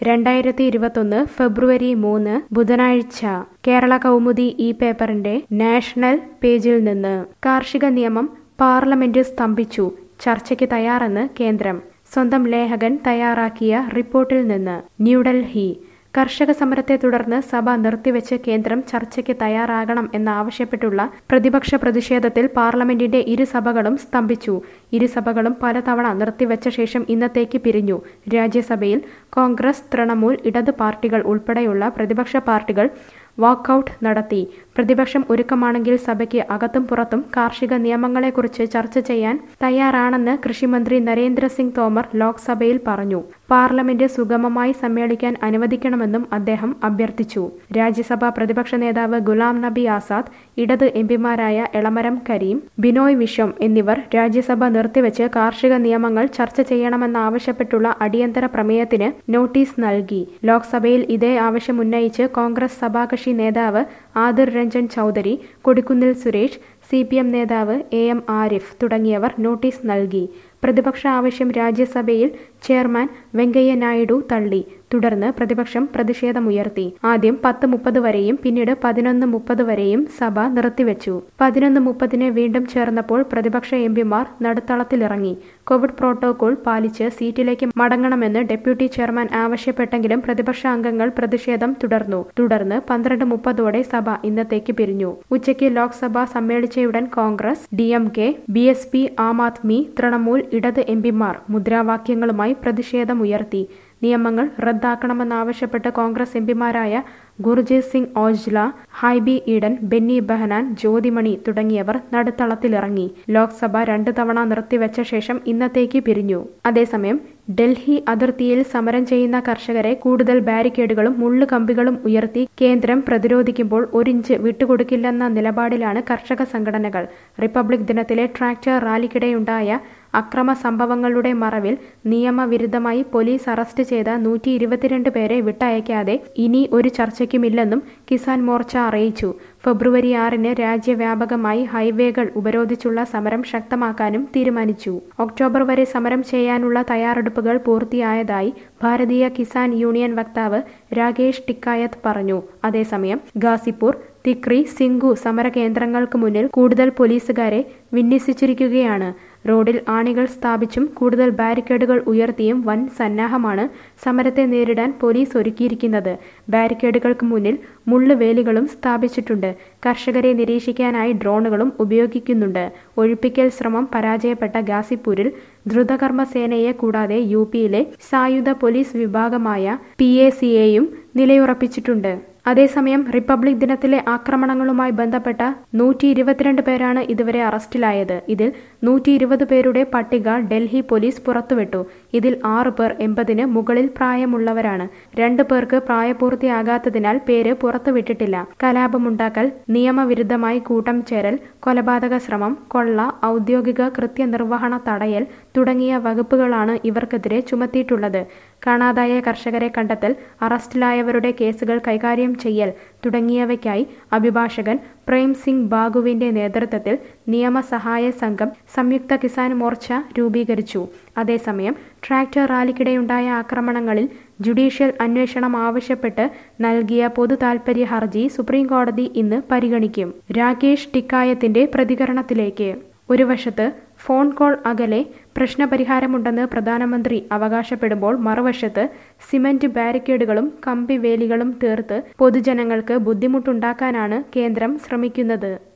രണ്ടായിരത്തി ഇരുപത്തൊന്ന് ഫെബ്രുവരി മൂന്ന് ബുധനാഴ്ച കേരള കൗമുദി ഈ പേപ്പറിന്റെ നാഷണൽ പേജിൽ നിന്ന് കാർഷിക നിയമം പാർലമെന്റ് സ്തംഭിച്ചു ചർച്ചയ്ക്ക് തയ്യാറെന്ന് കേന്ദ്രം സ്വന്തം ലേഖകൻ തയ്യാറാക്കിയ റിപ്പോർട്ടിൽ നിന്ന് ന്യൂഡൽഹി കർഷക സമരത്തെ തുടർന്ന് സഭ നിർത്തിവെച്ച് കേന്ദ്രം ചർച്ചയ്ക്ക് തയ്യാറാകണം എന്നാവശ്യപ്പെട്ടുള്ള പ്രതിപക്ഷ പ്രതിഷേധത്തിൽ പാർലമെന്റിന്റെ ഇരുസഭകളും സ്തംഭിച്ചു ഇരുസഭകളും പലതവണ നിർത്തിവെച്ച ശേഷം ഇന്നത്തേക്ക് പിരിഞ്ഞു രാജ്യസഭയിൽ കോൺഗ്രസ് തൃണമൂൽ ഇടത് പാർട്ടികൾ ഉൾപ്പെടെയുള്ള പ്രതിപക്ഷ പാർട്ടികൾ വാക്കൌട്ട് നടത്തി പ്രതിപക്ഷം ഒരുക്കമാണെങ്കിൽ സഭയ്ക്ക് അകത്തും പുറത്തും കാർഷിക നിയമങ്ങളെക്കുറിച്ച് ചർച്ച ചെയ്യാൻ തയ്യാറാണെന്ന് കൃഷിമന്ത്രി നരേന്ദ്രസിംഗ് തോമർ ലോക്സഭയിൽ പറഞ്ഞു പാർലമെന്റ് സുഗമമായി സമ്മേളിക്കാൻ അനുവദിക്കണമെന്നും അദ്ദേഹം അഭ്യർത്ഥിച്ചു രാജ്യസഭാ പ്രതിപക്ഷ നേതാവ് ഗുലാം നബി ആസാദ് ഇടത് എംപിമാരായ എളമരം കരീം ബിനോയ് വിശ്വം എന്നിവർ രാജ്യസഭ നിർത്തിവെച്ച് കാർഷിക നിയമങ്ങൾ ചർച്ച ചെയ്യണമെന്നാവശ്യപ്പെട്ടുള്ള അടിയന്തര പ്രമേയത്തിന് നോട്ടീസ് നൽകി ലോക്സഭയിൽ ഇതേ ആവശ്യം ഉന്നയിച്ച് കോൺഗ്രസ് സഭാകക്ഷി നേതാവ് Adhir Ranjan Chowdhury Kodikunnil Suresh C P M നേതാവ് എ എം ആരിഫ് തുടങ്ങിയവർ നോട്ടീസ് നൽകി പ്രതിപക്ഷ ആവശ്യം രാജ്യസഭയിൽ ചെയർമാൻ വെങ്കയ്യ നായിഡു തള്ളി തുടർന്ന് പ്രതിപക്ഷം പ്രതിഷേധമുയർത്തി ആദ്യം പത്ത് മുപ്പത് വരെയും പിന്നീട് പതിനൊന്ന് മുപ്പത് വരെയും സഭ നിർത്തിവെച്ചു പതിനൊന്ന് മുപ്പതിന് വീണ്ടും ചേർന്നപ്പോൾ പ്രതിപക്ഷ എംപിമാർ നടുത്തളത്തിലിറങ്ങി കോവിഡ് പ്രോട്ടോകോൾ പാലിച്ച് സീറ്റിലേക്ക് മടങ്ങണമെന്ന് ഡെപ്യൂട്ടി ചെയർമാൻ ആവശ്യപ്പെട്ടെങ്കിലും പ്രതിപക്ഷ അംഗങ്ങൾ പ്രതിഷേധം തുടർന്നു തുടർന്ന് പന്ത്രണ്ട് മുപ്പതോടെ സഭ ഇന്നത്തേക്ക് പിരിഞ്ഞു ഉച്ചയ്ക്ക് ലോക്സഭ സമ്മേളിച്ചയുടൻ Congress D M K B S P Aam Aadmi Trinamool ഇടത് എംപിമാർ മുദ്രാവാക്യങ്ങളുമായി പ്രതിഷേധമുയർത്തി നിയമങ്ങൾ റദ്ദാക്കണമെന്നാവശ്യപ്പെട്ട് കോൺഗ്രസ് എംപിമാരായ ഗുർജീത് സിംഗ് ഓജ്ല ഹൈബി ഈഡൻ ബെന്നി ബെഹനാൻ ജ്യോതിമണി തുടങ്ങിയവർ നടുത്തളത്തിലിറങ്ങി ലോക്സഭ രണ്ടു തവണ നിർത്തിവെച്ച ശേഷം ഇന്നത്തേക്ക് പിരിഞ്ഞു അതേസമയം ഡൽഹി അതിർത്തിയിൽ സമരം ചെയ്യുന്ന കർഷകരെ കൂടുതൽ ബാരിക്കേഡുകളും മുള്ളുകമ്പികളും ഉയർത്തി കേന്ദ്രം പ്രതിരോധിക്കുമ്പോൾ ഒരിഞ്ച് വിട്ടുകൊടുക്കില്ലെന്ന നിലപാടിലാണ് കർഷക സംഘടനകൾ റിപ്പബ്ലിക് ദിനത്തിലെ ട്രാക്ടർ റാലിക്കിടെയുണ്ടായ അക്രമ സംഭവങ്ങളുടെ മറവിൽ നിയമവിരുദ്ധമായി പോലീസ് അറസ്റ്റ് ചെയ്ത നൂറ്റി ഇരുപത്തിരണ്ട് പേരെ വിട്ടയക്കാതെ ഇനി ഒരു ചർച്ചയ്ക്കുമില്ലെന്നും കിസാൻ മോർച്ച അറിയിച്ചു ഫെബ്രുവരി ആറിന് രാജ്യവ്യാപകമായി ഹൈവേകൾ ഉപരോധിച്ചുള്ള സമരം ശക്തമാക്കാനും തീരുമാനിച്ചു ഒക്ടോബർ വരെ സമരം ചെയ്യാനുള്ള തയ്യാറെടുപ്പുകൾ പൂർത്തിയായതായി ഭാരതീയ കിസാൻ യൂണിയൻ വക്താവ് രാകേഷ് ടിക്കായത്ത് പറഞ്ഞു അതേസമയം ഗാസിപ്പൂർ തിക്രി സിംഗു സമരകേന്ദ്രങ്ങൾക്ക് മുന്നിൽ കൂടുതൽ പോലീസുകാരെ വിന്യസിച്ചിരിക്കുകയാണ് റോഡിൽ ആണികൾ സ്ഥാപിച്ചും കൂടുതൽ ബാരിക്കേഡുകൾ ഉയർത്തിയും വൻ സന്നാഹമാണ് സമരത്തെ നേരിടാൻ പോലീസ് ഒരുക്കിയിരിക്കുന്നത് ബാരിക്കേഡുകൾക്ക് മുന്നിൽ മുള്ളുവേലികളും സ്ഥാപിച്ചിട്ടുണ്ട് കർഷകരെ നിരീക്ഷിക്കാനായി ഡ്രോണുകളും ഉപയോഗിക്കുന്നുണ്ട് ഒഴിപ്പിക്കൽ ശ്രമം പരാജയപ്പെട്ട ഗാസിപ്പൂരിൽ ദ്രുതകർമ്മ സേനയെ കൂടാതെ യു പിയിലെ സായുധ പോലീസ് വിഭാഗമായ പി എ സിയെയും നിലയുറപ്പിച്ചിട്ടുണ്ട് അതേസമയം റിപ്പബ്ലിക് ദിനത്തിലെ ആക്രമണങ്ങളുമായി ബന്ധപ്പെട്ട നൂറ്റി ഇരുപത്തിരണ്ട് പേരാണ് ഇതുവരെ അറസ്റ്റിലായത് ഇതിൽ നൂറ്റി ഇരുപത് പേരുടെ പട്ടിക ഡൽഹി പോലീസ് പുറത്തുവിട്ടു ഇതിൽ ആറ് പേർ എൺപതിന് മുകളിൽ പ്രായമുള്ളവരാണ് രണ്ടു പേർക്ക് പ്രായപൂർത്തിയാകാത്തതിനാൽ പേര് പുറത്തുവിട്ടിട്ടില്ല കലാപമുണ്ടാക്കൽ നിയമവിരുദ്ധമായി കൂട്ടം ചേരൽ കൊലപാതക ശ്രമം കൊള്ള ഔദ്യോഗിക കൃത്യനിർവഹണ തടയൽ തുടങ്ങിയ വകുപ്പുകളാണ് ഇവർക്കെതിരെ ചുമത്തിയിട്ടുള്ളത് കാണാതായ കർഷകരെ കണ്ടെത്തൽ അറസ്റ്റിലായവരുടെ കേസുകൾ കൈകാര്യം ചെയ്യൽ തുടങ്ങിയവയ്ക്കായി അഭിഭാഷകൻ പ്രേം സിംഗ് ബാഗുവിന്റെ നേതൃത്വത്തിൽ നിയമസഹായ സംഘം സംയുക്ത കിസാൻ മോർച്ച രൂപീകരിച്ചു അതേസമയം ട്രാക്ടർ റാലിക്കിടെയുണ്ടായ ആക്രമണങ്ങളിൽ ജുഡീഷ്യൽ അന്വേഷണം ആവശ്യപ്പെട്ട് നൽകിയ പൊതു താൽപര്യ ഹർജി സുപ്രീംകോടതി ഇന്ന് പരിഗണിക്കും രാകേഷ് ടിക്കായത്തിന്റെ പ്രതികരണത്തിലേക്ക് ഒരു വശത്ത് ഫോൺ കോൾ അകലെ പ്രശ്നപരിഹാരമുണ്ടെന്ന് പ്രധാനമന്ത്രി അവകാശപ്പെടുമ്പോൾ മറുവശത്ത് സിമന്റ് ബാരിക്കേഡുകളും കമ്പിവേലികളും തീർത്ത് പൊതുജനങ്ങൾക്ക് ബുദ്ധിമുട്ടുണ്ടാക്കാനാണ് കേന്ദ്രം ശ്രമിക്കുന്നത്